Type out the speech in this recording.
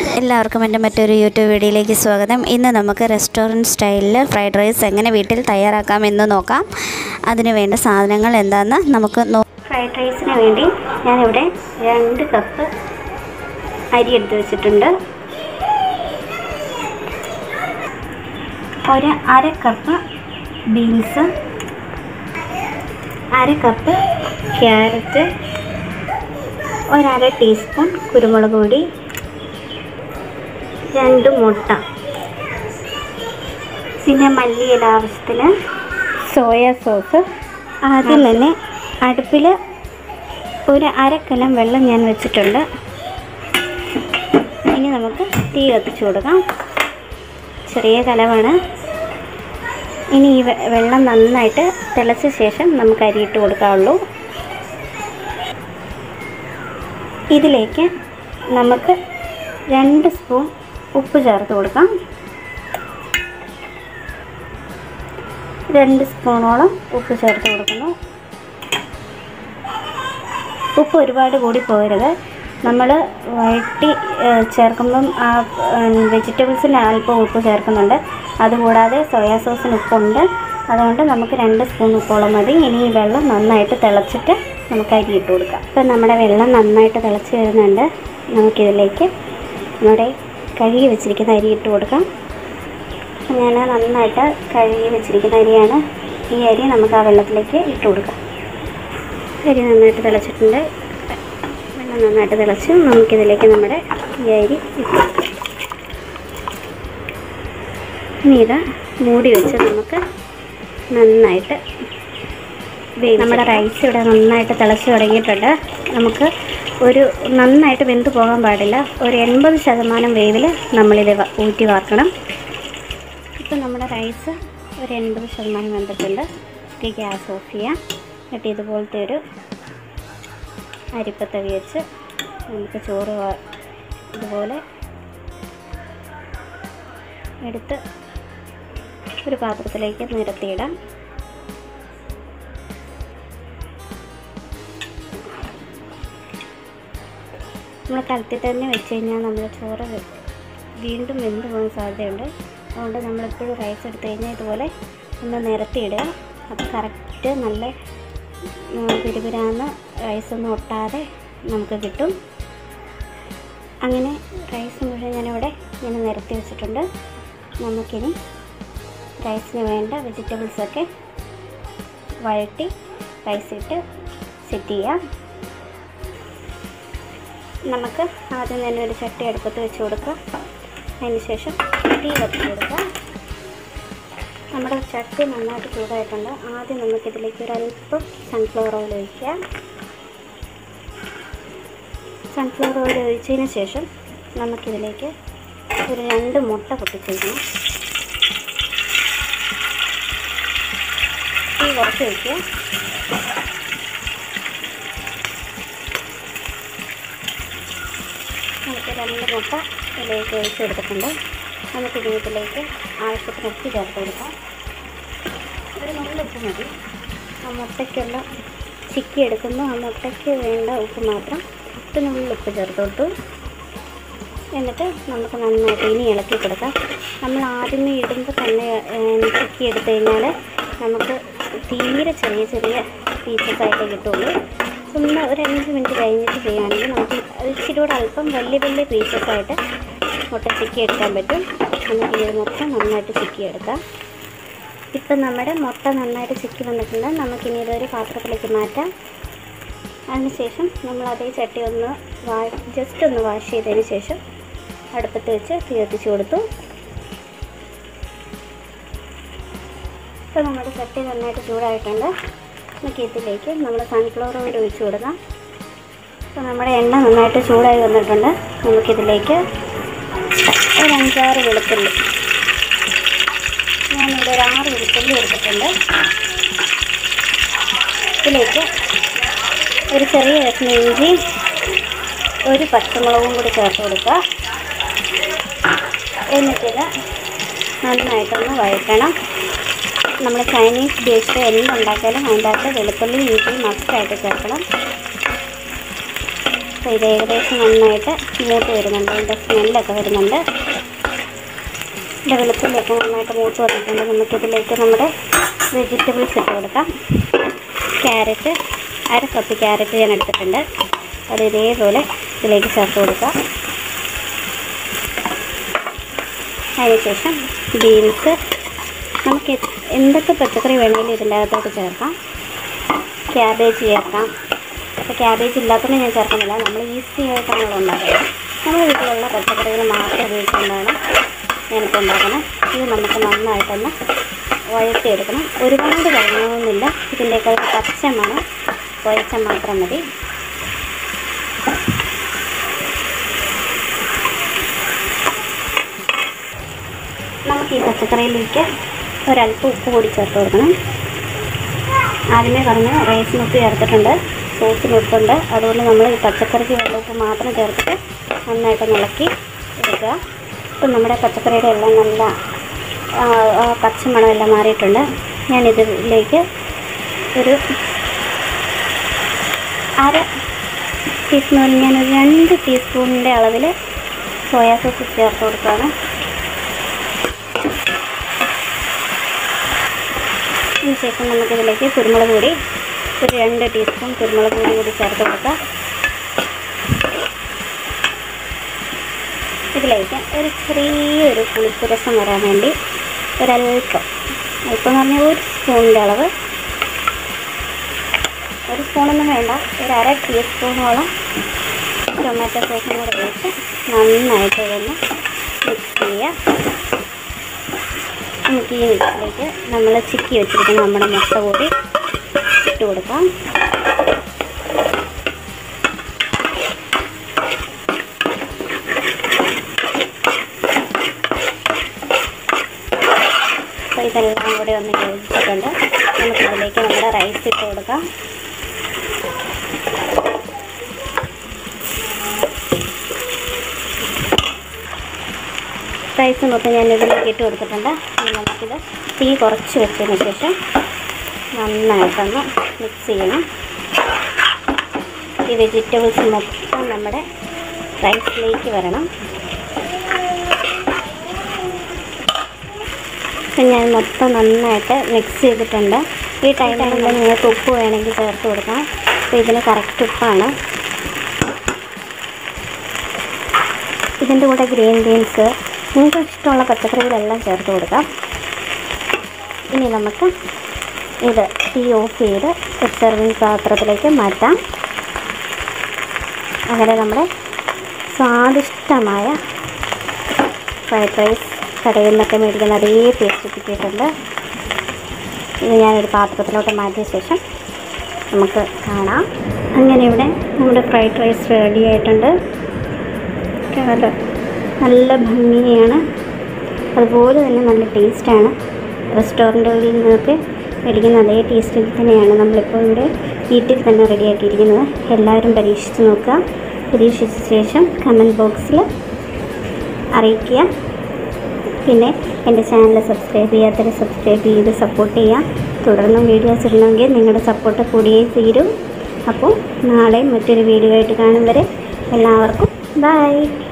എല്ലാവർക്കും എൻ്റെ മറ്റൊരു യൂട്യൂബ് വീഡിയോയിലേക്ക് സ്വാഗതം ഇന്ന് നമുക്ക് റെസ്റ്റോറൻറ്റ് സ്റ്റൈലിൽ ഫ്രൈഡ് റൈസ് എങ്ങനെ വീട്ടിൽ തയ്യാറാക്കാമെന്ന് നോക്കാം അതിന് വേണ്ട സാധനങ്ങൾ എന്താണെന്ന് നമുക്ക് നോ ഫ്രൈഡ് റൈസിന് വേണ്ടി ഞാനിവിടെ രണ്ട് കപ്പ് അരി എടുത്ത് വെച്ചിട്ടുണ്ട് ഒരു അര കപ്പ് ബീൻസ് അര കപ്പ് ക്യാരറ്റ് ഒരര ടീസ്പൂൺ കുരുമുളക് പൊടി രണ്ട് മുട്ട പിന്നെ മല്ലിയില ആവശ്യത്തിന് സോയ സോസ് ആദ്യം തന്നെ അടുപ്പിൽ ഒരു അരക്കലം വെള്ളം ഞാൻ വെച്ചിട്ടുണ്ട് ഇനി നമുക്ക് തീ കത്തിച്ചു കൊടുക്കാം ചെറിയ കലമാണ് ഇനി ഈ വെ- വെള്ളം നന്നായിട്ട് തിളച്ച ശേഷം നമുക്ക് അരിയിട്ട് കൊടുക്കാവുള്ളൂ ഇതിലേക്ക് നമുക്ക് രണ്ട് സ്പൂൺ ഉപ്പ് ചേർത്ത് കൊടുക്കാം രണ്ട് സ്പൂണോളം ഉപ്പ് ചേർത്ത് കൊടുക്കുന്നു ഉപ്പ് ഒരുപാട് കൂടി പോകരുത് നമ്മൾ വഴറ്റി ഏഹ്, ചേർക്കുമ്പം ആ വെജിറ്റബിൾസിന് അല്പം ഉപ്പ് ചേർക്കുന്നുണ്ട് അതുകൂടാതെ സോയാ സോസിന് ഉപ്പുണ്ട് അതുകൊണ്ട് നമുക്ക് രണ്ട് സ്പൂൺ ഉപ്പോളം മതി ഇനി ഈ വെള്ളം നന്നായിട്ട് തിളച്ചിട്ട് നമുക്ക് അരി ഇട്ട് കൊടുക്കാം ഇപ്പം നമ്മുടെ വെള്ളം നന്നായിട്ട് തിളച്ച് വരുന്നുണ്ട് നമുക്കിതിലേക്ക് നമ്മുടെ കഴുകി വെച്ചിരിക്കുന്ന അരി ഇട്ട് കൊടുക്കാം ഞാൻ നന്നായിട്ട് കഴുകി വെച്ചിരിക്കുന്ന അരിയാണ് ഈ അരി നമുക്ക് ആ വെള്ളത്തിലേക്ക് ഇട്ട് കൊടുക്കാം അരി നന്നായിട്ട് തിളച്ചിട്ടുണ്ട് വെള്ളം നന്നായിട്ട് തിളച്ച് നമുക്കിതിലേക്ക് നമ്മുടെ ഈ അരി ഇട്ട് കൊടുക്കാം ഇനി ഇത് മൂടി വെച്ച് നമുക്ക് നന്നായിട്ട് വേവിച്ച് നമ്മുടെ റൈസ് ഇവിടെ നന്നായിട്ട് തിളച്ച് തുടങ്ങിയിട്ടുണ്ട് നമുക്ക് ഒരു നന്നായിട്ട് വെന്ത് പോകാൻ പാടില്ല ഒരു എൺപത് ശതമാനം വേവിൽ നമ്മളിത് വ- ഊറ്റി വാർക്കണം ഇപ്പം നമ്മുടെ റൈസ് ഒരു എൺപത് ശതമാനം വെന്തിട്ടുണ്ട് ഈ ഗ്യാസ് ഓഫ് ചെയ്യാം എന്നിട്ട് ഇതുപോലത്തെ ഒരു അരിപ്പത്തവി വെച്ച് നമുക്ക് ചോറ് വാ- ഇതുപോലെ എടുത്ത് ഒരു പാത്രത്തിലേക്ക് നിരത്തിയിടാം നമ്മൾ കലത്തിൽ തന്നെ വെച്ച് കഴിഞ്ഞാൽ നമ്മുടെ ചോറ് വെ- വീണ്ടും വെന്ത് പോകാൻ സാധ്യതയുണ്ട് അതുകൊണ്ട് നമ്മളെപ്പോഴും റൈസ് എടുത്തു കഴിഞ്ഞാൽ ഇതുപോലെ ഒന്ന് നിരത്തിയിടുക അപ്പോൾ കറക്റ്റ് നല്ല പിരുപിരാന്ന് റൈസൊന്നും ഒട്ടാതെ നമുക്ക് കിട്ടും അങ്ങനെ റൈസ് മുഴുവൻ ഞാനിവിടെ ഇങ്ങനെ നിരത്തി വെച്ചിട്ടുണ്ട് നമുക്കിനി റൈസിന് വേണ്ട വെജിറ്റബിൾസൊക്കെ വഴറ്റി റൈസ് ഇട്ട് സെറ്റ് ചെയ്യാം നമുക്ക് ആദ്യം തന്നെ ഒരു ചട്ടി അടുപ്പത്ത് വെച്ച് കൊടുക്കാം അതിന് ശേഷം തീ കത്തിച്ച് കൊടുക്കാം നമ്മുടെ ചട്ടി നന്നായിട്ട് ചൂടായിട്ടുണ്ട് ആദ്യം നമുക്കിതിലേക്ക് ഒരു അല്പം സൺഫ്ലവർ ഓയിൽ ഒഴിക്കാം സൺഫ്ലവർ ഓയിൽ ഒഴിച്ചതിന് ശേഷം നമുക്കിതിലേക്ക് ഒരു രണ്ട് മുട്ട പൊട്ടിച്ചേക്കണം തീ കുറച്ച് വയ്ക്കുക നമുക്ക് രണ്ട് മുട്ട ഇതിലേക്ക് ഒഴിച്ച് കൊടുത്തിട്ടുണ്ട് നമുക്ക് ഇതിലേക്ക് ആവശ്യത്തിന് ഉപ്പ് ചേർത്ത് കൊടുക്കാം ഒരു നല്ല ഉപ്പ് മതി ആ മുട്ടയ്ക്കുള്ള ചിക്കി എടുക്കുമ്പോൾ ആ മുട്ടയ്ക്ക് വേണ്ട ഉപ്പ് മാത്രം ഒത്തിരി നല്ല ഉപ്പ് ചേർത്ത് കൊടുത്തു എന്നിട്ട് നമുക്ക് നന്നായിട്ട് ഇനി ഇളക്കി കൊടുക്കാം നമ്മൾ ആദ്യമേ ഇടുമ്പോൾ തന്നെ ഏഹ്, ചിക്കി എടുത്തു കഴിഞ്ഞാൽ നമുക്ക് തീരെ ചെറിയ ചെറിയ പീസസ് ആയിട്ട് കിട്ടുള്ളൂ ഒന്ന് ഒരു അഞ്ച് മിനിറ്റ് കഴിഞ്ഞിട്ട് ചെയ്യുകയാണെങ്കിൽ നമുക്ക് ഇച്ചിരി കൂടെ അല്പം വലിയ വലിയ പീസസ് ആയിട്ട് മുട്ട ചിക്കി എടുക്കാൻ പറ്റും നമുക്ക് ഇത് മൊത്തം നന്നായിട്ട് ചിക്കി എടുക്കാം ഇപ്പം നമ്മുടെ മുട്ട നന്നായിട്ട് ചിക്കി വന്നിട്ടുണ്ട് നമുക്കിനി ഇതൊരു പാത്രത്തിലേക്ക് മാറ്റാം അതിനുശേഷം നമ്മൾ അതേ ചട്ടി ഒന്ന് വാ ജസ്റ്റ് ഒന്ന് വാഷ് ചെയ്തതിന് ശേഷം അടുപ്പത്ത് വെച്ച് തീ കത്തിച്ച് കൊടുത്തു ഇപ്പോൾ നമ്മുടെ ചട്ടി നന്നായിട്ട് ചൂടായിട്ടുണ്ട് നമുക്ക് ഇതിലേക്ക് നമ്മൾ സൺഫ്ലവർ ഓയിൽ ഒഴിച്ച് കൊടുക്കാം അപ്പോൾ നമ്മുടെ എണ്ണ നന്നായിട്ട് ചൂടായി വന്നിട്ടുണ്ട് നമുക്കിതിലേക്ക് ഒരു അഞ്ചാറ് വെളുത്തുള്ളി ഞാനിവിടെ ഒരു ആറ് വെളുത്തുള്ളി എടുത്തിട്ടുണ്ട് ഇതിലേക്ക് ഒരു ചെറിയ കഷ്ണം ഇഞ്ചി ഒരു പച്ചമുളകും കൂടി ചേർത്ത് കൊടുക്കുക എന്നിട്ടിത് നന്നായിട്ടൊന്ന് വഴറ്റണം നമ്മൾ ചൈനീസ് ഡിഷ് എന്തുണ്ടാക്കിയാലും അതിൻ്റെ അകത്ത് വെളുത്തുള്ളി ഇഞ്ചി മസ്റ്റായിട്ട് ചേർക്കണം അപ്പോൾ ഇത് ഏകദേശം നന്നായിട്ട് മൂത്ത് വരുന്നുണ്ട് അതിൻ്റെ സ്മെല്ലൊക്കെ വരുന്നുണ്ട് ഇതിൻ്റെ വെളുത്തുള്ളിയൊക്കെ നന്നായിട്ട് മൂത്ത് വന്നിട്ടുണ്ട് നമുക്കിതിലേക്ക് നമ്മുടെ വെജിറ്റബിൾസ് ഇട്ട് കൊടുക്കാം ക്യാരറ്റ് അര കപ്പ് ക്യാരറ്റ് ഞാൻ എടുത്തിട്ടുണ്ട് അത് ഇതേപോലെ ഇതിലേക്ക് ചേർത്ത് കൊടുക്കാം അതിനുശേഷം ബീൻസ് നമുക്ക് എ- എന്തൊക്കെ പച്ചക്കറി വേണമെങ്കിലും ഇതിൻ്റെ അകത്തോട്ട് ചേർക്കാം ക്യാബേജ് ചേർക്കാം അപ്പോൾ ക്യാബേജ് ഇല്ലാത്തതുകൊണ്ട് ഞാൻ ചേർക്കുന്നില്ല നമ്മൾ ഈസി ആയിട്ടാണല്ലോ ഉണ്ടാക്കുന്നത് നമ്മുടെ വീട്ടിലുള്ള പച്ചക്കറികൾ മാത്രം ഉപയോഗിച്ചുകൊണ്ടാണ് ഞാനിപ്പോൾ ഉണ്ടാക്കുന്നത് ഇത് നമുക്ക് നന്നായിട്ടൊന്ന് വഴറ്റിയെടുക്കണം ഒരുപാട് വഴങ്ങണമെന്നില്ല ഇതിൻ്റെയൊക്കെ ഒരു പച്ച മണം കുഴച്ചാൽ മാത്രം മതി നമുക്ക് ഈ പച്ചക്കറിയിലേക്ക് ഒരല്പം ഉപ്പ് കൂടി ചേർത്ത് കൊടുക്കണം ആദ്യമേ പറഞ്ഞു റൈസിന് ഉപ്പ് ചേർത്തിട്ടുണ്ട് സോസിന് ഉപ്പുണ്ട് അതുകൊണ്ട് നമ്മൾ ഈ പച്ചക്കറിക്ക് വെള്ള ഉപ്പ് മാത്രം ചേർത്തിട്ട് നന്നായിട്ട് ഇളക്കി എടുക്കുക ഇപ്പം നമ്മുടെ പച്ചക്കറിയുടെ എല്ലാം നല്ല ആ, ആ പച്ചമണമെല്ലാം മാറിയിട്ടുണ്ട് ഞാൻ ഇതിലേക്ക് ഒരു അര ടീസ്പൂൺ ഞാനൊരു രണ്ട് ടീസ്പൂണിൻ്റെ അളവിൽ സോയാ സോസ് ചേർത്ത് കൊടുക്കുകയാണ് അതിനുശേഷം നമുക്കിതിലേക്ക് കുരുമുളക് പൊടി ഒരു രണ്ട് ടീസ്പൂൺ കുരുമുളക് പൊടി കൂടി ചേർത്ത് കൊടുക്കാം ഇതിലേക്ക് ഒരു ചെറിയൊരു പുളിപ്പ് രസം വരാൻ വേണ്ടി ഒരല്പം അല്പം എന്ന് പറഞ്ഞാൽ ഒരു സ്പൂണിൻ്റെ അളവ് ഒരു സ്പൂണൊന്നും വേണ്ട ഒരു അര ടീസ്പൂണോളം ടൊമാറ്റോ സോസും കൂടെ ഒഴിച്ച് നന്നായിട്ട് ഇതൊന്ന് മിക്സ് ചെയ്യുക നമുക്ക് ഈ മിക്സിലേക്ക് നമ്മൾ ചിക്കി വെച്ചിരിക്കുന്ന നമ്മുടെ മുട്ട കൂടി ഇട്ട് കൊടുക്കാം അപ്പോൾ ഇതെല്ലാം കൂടി ഒന്ന് യോജിച്ചിട്ടുണ്ട് നമുക്കിതിലേക്ക് നമ്മുടെ റൈസ് ഇട്ട് കൊടുക്കാം റൈസ് മൊത്തം ഞാൻ ഇതിലേക്ക് ഇട്ട് കൊടുത്തിട്ടുണ്ട് ഇനി നമുക്കിത് തീ കുറച്ച് വെച്ചതിന് ശേഷം നന്നായിട്ടൊന്ന് മിക്സ് ചെയ്യണം ഈ വെജിറ്റബിൾസ് മൊത്തം നമ്മുടെ റൈസിലേക്ക് വരണം അപ്പം ഞാൻ മൊത്തം നന്നായിട്ട് മിക്സ് ചെയ്തിട്ടുണ്ട് ഈ ടൈമിൽ നിങ്ങൾക്ക് ഉപ്പ് വേണമെങ്കിൽ ചേർത്ത് കൊടുക്കാം അപ്പോൾ ഇതിന് കറക്റ്റ് ഉപ്പാണ് ഇതിൻ്റെ കൂടെ ഗ്രീൻ ബീൻസ് നിങ്ങൾക്ക് ഇഷ്ടമുള്ള പച്ചക്കറികളെല്ലാം ചേർത്ത് കൊടുക്കാം ഇനി നമുക്ക് ഇത് തീ ഓഫ് ചെയ്ത് ഒരു സെർവിങ് പാത്രത്തിലേക്ക് മാറ്റാം അങ്ങനെ നമ്മുടെ സ്വാദിഷ്ടമായ ഫ്രൈഡ് റൈസ് കടയിൽ നിന്നൊക്കെ മേടിക്കുന്ന അതേ ടേസ്റ്റ് കിട്ടിയിട്ടുണ്ട് ഇത് ഞാനൊരു പാത്രത്തിലോട്ട് മാറ്റിയ ശേഷം നമുക്ക് കാണാം അങ്ങനെ ഇവിടെ നമ്മുടെ ഫ്രൈഡ് റൈസ് റെഡി ആയിട്ടുണ്ട് നല്ല നല്ല ഭംഗിയാണ് അതുപോലെ തന്നെ നല്ല ടേസ്റ്റാണ് റെസ്റ്റോറൻറ്റുകളിൽ നിന്നൊക്കെ മേടിക്കുന്ന അതേ ടേസ്റ്റിൽ തന്നെയാണ് നമ്മളിപ്പോൾ ഇവിടെ വീട്ടിൽ തന്നെ റെഡിയാക്കിയിരിക്കുന്നത് എല്ലാവരും പരീക്ഷിച്ച് നോക്കുക പരീക്ഷിച്ച ശേഷം കമൻറ്റ് ബോക്സിൽ അറിയിക്കുക പിന്നെ എൻ്റെ ചാനൽ സബ്സ്ക്രൈബ് ചെയ്യാത്തവർ സബ്സ്ക്രൈബ് ചെയ്ത് സപ്പോർട്ട് ചെയ്യാം തുടർന്നും വീഡിയോസ് ഇടണമെങ്കിൽ നിങ്ങളുടെ സപ്പോർട്ട് കൂടിയേ തീരും അപ്പോൾ നാളെ മറ്റൊരു വീഡിയോ ആയിട്ട് കാണും വരെ എല്ലാവർക്കും ബൈ